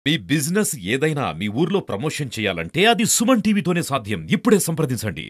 మీ business ఏదైనా మీ ఊర్లో promotion చేయాలంటే అది సుమన్ టీవీతోనే సాధ్యం ఇప్పుడే సంప్రదించండి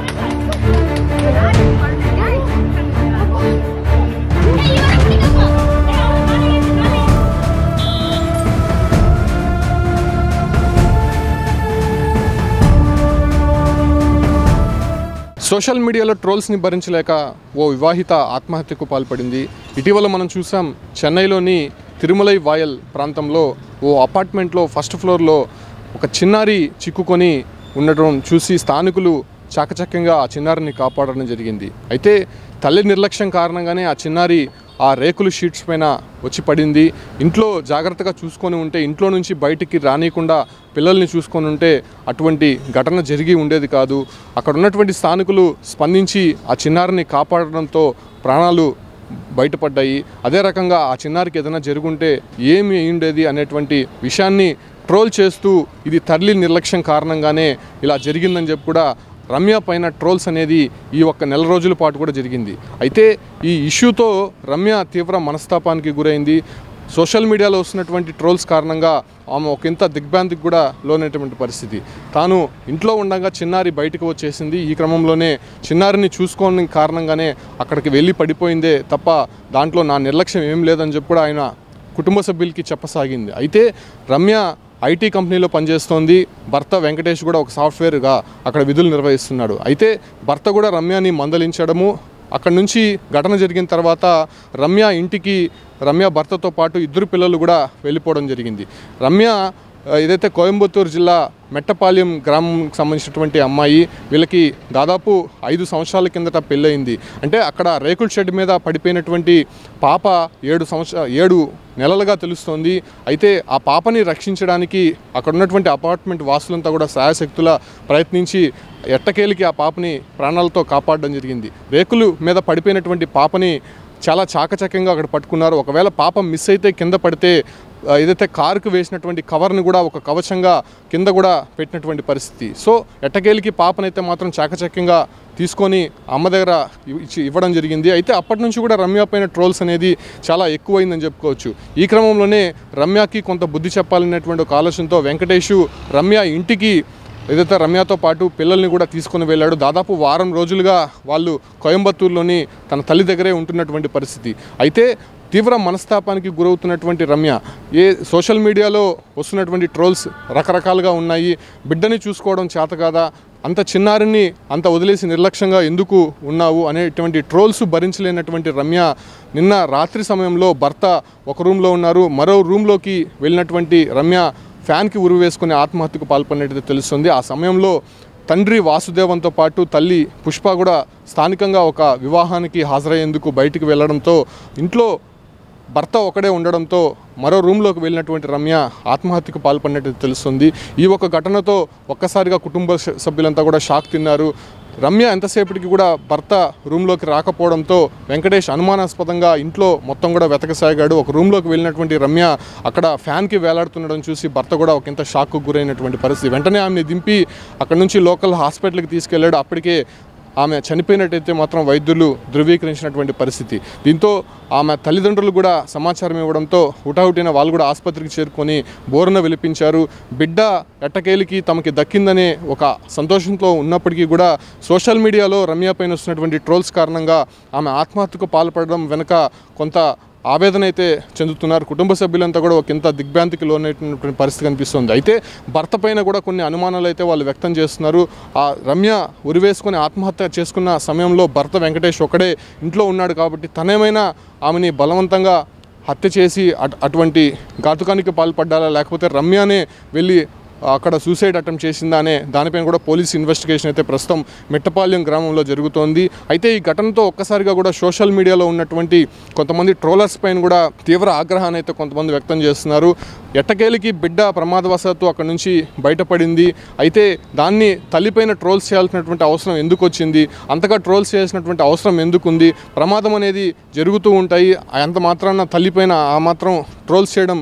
సోషల్ మీడియాలో ట్రోల్స్ని భరించలేక ఓ వివాహిత ఆత్మహత్యకు పాల్పడింది ఇటీవల మనం చూసాం చెన్నైలోని తిరుమలై వాయల్ ప్రాంతంలో ఓ అపార్ట్మెంట్లో ఫస్ట్ ఫ్లోర్లో ఒక చిన్నారి చిక్కుకొని ఉండటం చూసి స్థానికులు చాకచక్యంగా ఆ చిన్నారిని కాపాడడం జరిగింది అయితే తల్లి నిర్లక్ష్యం కారణంగానే ఆ చిన్నారి ఆ రేకులు షీట్స్ పైన వచ్చి పడింది ఇంట్లో జాగ్రత్తగా చూసుకొని ఉంటే ఇంట్లో నుంచి బయటికి రానియకుండా పిల్లల్ని చూసుకొని ఉంటే అటువంటి ఘటన జరిగి ఉండేది కాదు అక్కడ ఉన్నటువంటి స్థానికులు స్పందించి ఆ చిన్నారిని కాపాడడంతో ప్రాణాలు బయటపడ్డాయి అదే రకంగా ఆ చిన్నారికి ఏదైనా జరుగుంటే ఏమి అయి ఉండేది అనేటువంటి విషయాన్ని ట్రోల్ చేస్తూ ఇది తల్లి నిర్లక్ష్యం కారణంగానే ఇలా జరిగిందని చెప్పి కూడా రమ్య పైన ట్రోల్స్ అనేది ఈ ఒక్క నెల రోజుల పాటు కూడా జరిగింది అయితే ఈ ఇష్యూతో రమ్య తీవ్ర మనస్తాపానికి గురైంది సోషల్ మీడియాలో వస్తున్నటువంటి ట్రోల్స్ కారణంగా ఆమె ఒక ఇంత దిగ్భ్రాంతికి కూడా లోనైనటువంటి పరిస్థితి తాను ఇంట్లో ఉండగా చిన్నారి బయటకు వచ్చేసింది ఈ క్రమంలోనే చిన్నారిని చూసుకోని కారణంగానే అక్కడికి వెళ్ళి పడిపోయిందే తప్ప దాంట్లో నా నిర్లక్ష్యం ఏం లేదని చెప్పి కూడా ఆయన కుటుంబ సభ్యులకి చెప్పసాగింది అయితే రమ్య ఐటీ కంపెనీలో పనిచేస్తోంది భర్త వెంకటేష్ కూడా ఒక సాఫ్ట్వేర్గా అక్కడ విధులు నిర్వహిస్తున్నాడు అయితే భర్త కూడా రమ్యని మందలించడము అక్కడ నుంచి ఘటన జరిగిన తర్వాత రమ్య ఇంటికి రమ్య భర్తతో పాటు ఇద్దరు పిల్లలు కూడా వెళ్ళిపోవడం జరిగింది రమ్య ఆ, ఏదైతే కోయంబత్తూరు జిల్లా మెట్టపాలెం గ్రామంకి సంబంధించినటువంటి అమ్మాయి వీళ్ళకి దాదాపు ఐదు సంవత్సరాల కిందట పెళ్ళయింది అంటే అక్కడ రేకుల షెడ్ మీద పడిపోయినటువంటి పాప ఏడు సంవత్సర ఏడు నెలలుగా తెలుస్తోంది అయితే ఆ పాపని రక్షించడానికి అక్కడ ఉన్నటువంటి అపార్ట్మెంట్ వాసులంతా కూడా సాయశక్తుల ప్రయత్నించి ఎట్టకేలికి ఆ పాపని ప్రాణాలతో కాపాడడం జరిగింది రేకులు మీద పడిపోయినటువంటి పాపని చాలా చాకచక్యంగా అక్కడ పట్టుకున్నారు ఒకవేళ పాప మిస్ అయితే కింద పడితే ఆ, ఏదైతే కారుకు వేసినటువంటి కవర్ని కూడా ఒక కవచంగా కింద కూడా పెట్టినటువంటి పరిస్థితి సో ఎట్టకేలికి పాపనైతే మాత్రం చాకచక్యంగా తీసుకొని అమ్మ దగ్గర ఇవ్- ఇచ్చి ఇవ్వడం జరిగింది అయితే అప్పటి నుంచి కూడా రమ్య పైన ట్రోల్స్ అనేది చాలా ఎక్కువైందని చెప్పుకోవచ్చు ఈ క్రమంలోనే రమ్యకి కొంత బుద్ధి చెప్పాలనేటువంటి ఒక ఆలోచనతో వెంకటేషు రమ్య ఇంటికి ఏదైతే రమ్యతో పాటు పిల్లల్ని కూడా తీసుకొని వెళ్ళాడు దాదాపు వారం రోజులుగా వాళ్ళు కోయంబత్తూరులోని తన తల్లి దగ్గరే ఉంటున్నటువంటి పరిస్థితి అయితే తీవ్ర మనస్తాపానికి గురవుతున్నటువంటి రమ్య ఏ సోషల్ మీడియాలో వస్తున్నటువంటి ట్రోల్స్ రకరకాలుగా ఉన్నాయి బిడ్డని చూసుకోవడం చేత కాదా అంత చిన్నారిని అంత వదిలేసి నిర్లక్ష్యంగా ఎందుకు ఉన్నావు అనేటువంటి ట్రోల్స్ భరించలేనటువంటి రమ్య నిన్న రాత్రి సమయంలో భర్త ఒక రూమ్లో ఉన్నారు మరో రూమ్లోకి వెళ్ళినటువంటి రమ్య ఫ్యాన్కి ఉరి వేసుకుని ఆత్మహత్యకు పాల్పడినట్టు తెలుస్తుంది ఆ సమయంలో తండ్రి వాసుదేవంతో పాటు తల్లి పుష్ప కూడా స్థానికంగా ఒక వివాహానికి హాజరయ్యేందుకు బయటికి వెళ్ళడంతో ఇంట్లో భర్త ఒకడే ఉండడంతో మరో రూమ్లోకి వెళ్ళినటువంటి రమ్య ఆత్మహత్యకు పాల్పడినట్టు తెలుస్తుంది ఈ ఒక ఘటనతో ఒక్కసారిగా కుటుంబ స- సభ్యులంతా కూడా షాక్ తిన్నారు రమ్య ఎంతసేపటికి కూడా భర్త రూమ్లోకి రాకపోవడంతో వెంకటేష్ అనుమానాస్పదంగా ఇంట్లో మొత్తం కూడా వెతకసాగాడు ఒక రూమ్లోకి వెళ్ళినటువంటి రమ్య అక్కడ ఫ్యాన్కి వేలాడుతుండడం చూసి భర్త కూడా ఒక ఇంత షాక్కు గురైనటువంటి పరిస్థితి వెంటనే ఆమెని దింపి అక్కడ నుంచి లోకల్ హాస్పిటల్కి తీసుకెళ్ళాడు అప్పటికే ఆమె చనిపోయినట్టయితే మాత్రం వైద్యులు ధృవీకరించినటువంటి పరిస్థితి దీంతో ఆమె తల్లిదండ్రులు కూడా సమాచారం ఇవ్వడంతో హుటాహుటిన వాళ్ళు కూడా ఆసుపత్రికి చేరుకొని బోరున విలిపించారు బిడ్డ ఎట్టకేలికి తమకి దక్కిందనే ఒక సంతోషంతో ఉన్నప్పటికీ కూడా సోషల్ మీడియాలో రమ్య పైన వస్తున్నటువంటి ట్రోల్స్ కారణంగా ఆమె ఆత్మహత్యకు పాల్పడడం వెనుక కొంత ఆవేదన అయితే చెందుతున్నారు కుటుంబ సభ్యులంతా కూడా ఒక ఇంత దిగ్భ్రాంతికి లోనైనటువంటి పరిస్థితి కనిపిస్తుంది అయితే భర్త పైన కూడా కొన్ని అనుమానాలు అయితే వాళ్ళు వ్యక్తం చేస్తున్నారు ఆ రమ్య ఉరివేసుకొని ఆత్మహత్య చేసుకున్న సమయంలో భర్త వెంకటేష్ ఒకడే ఇంట్లో ఉన్నాడు కాబట్టి తనేమైనా ఆమెని బలవంతంగా హత్య చేసి అట్- అటువంటి ఘాతుకానికి పాల్పడ్డాలా లేకపోతే రమ్యనే వెళ్ళి అక్కడ సూసైడ్ అటెంప్ట్ చేసిందా అనే దానిపైన కూడా పోలీస్ ఇన్వెస్టిగేషన్ అయితే ప్రస్తుతం మెట్టపాలెం గ్రామంలో జరుగుతోంది అయితే ఈ ఘటనతో ఒక్కసారిగా కూడా సోషల్ మీడియాలో ఉన్నటువంటి కొంతమంది ట్రోలర్స్ పైన కూడా తీవ్ర ఆగ్రహాన్ని అయితే కొంతమంది వ్యక్తం చేస్తున్నారు ఎట్టకేలికి బిడ్డ ప్రమాదవశాత్తు అక్కడ నుంచి బయటపడింది అయితే దాన్ని తల్లిపైన ట్రోల్స్ చేయాల్సినటువంటి అవసరం ఎందుకు వచ్చింది అంతగా ట్రోల్స్ చేయాల్సినటువంటి అవసరం ఎందుకుంది ప్రమాదం అనేది జరుగుతూ ఉంటాయి అంత మాత్రాన తల్లిపైన ఆ మాత్రం ట్రోల్స్ చేయడం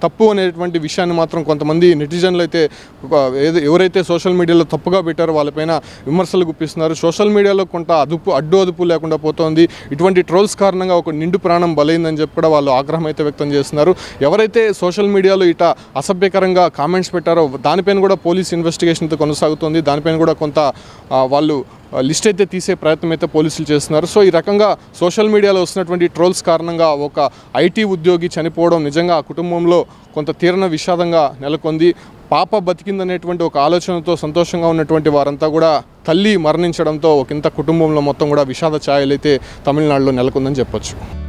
తప్పు అనేటువంటి విషయాన్ని మాత్రం కొంతమంది నెటిజన్లు అయితే ఒక ఏది- ఎవరైతే సోషల్ మీడియాలో తప్పుగా పెట్టారో వాళ్ళపైన విమర్శలు గుప్పిస్తున్నారు సోషల్ మీడియాలో కొంత అదుపు అడ్డు అదుపు లేకుండా పోతోంది ఇటువంటి ట్రోల్స్ కారణంగా ఒక నిండు ప్రాణం బలైందని చెప్పి కూడా వాళ్ళు ఆగ్రహం అయితే వ్యక్తం చేస్తున్నారు ఎవరైతే సోషల్ మీడియాలో ఇట అసభ్యకరంగా కామెంట్స్ పెట్టారో దానిపైన కూడా పోలీస్ ఇన్వెస్టిగేషన్ అయితే కొనసాగుతుంది దానిపైన కూడా కొంత ఆ, వాళ్ళు ఆ, లిస్ట్ అయితే తీసే ప్రయత్నం అయితే పోలీసులు చేస్తున్నారు సో ఈ రకంగా సోషల్ మీడియాలో వస్తున్నటువంటి ట్రోల్స్ కారణంగా ఒక ఐటీ ఉద్యోగి చనిపోవడం నిజంగా ఆ కుటుంబంలో కొంత తీరన విషాదంగా నెలకొంది పాప బతికిందనేటువంటి ఒక ఆలోచనతో సంతోషంగా ఉన్నటువంటి వారంతా కూడా తల్లి మరణించడంతో ఒకంత కుటుంబంలో మొత్తం కూడా విషాద ఛాయలైతే తమిళనాడులో నెలకొందని చెప్పొచ్చు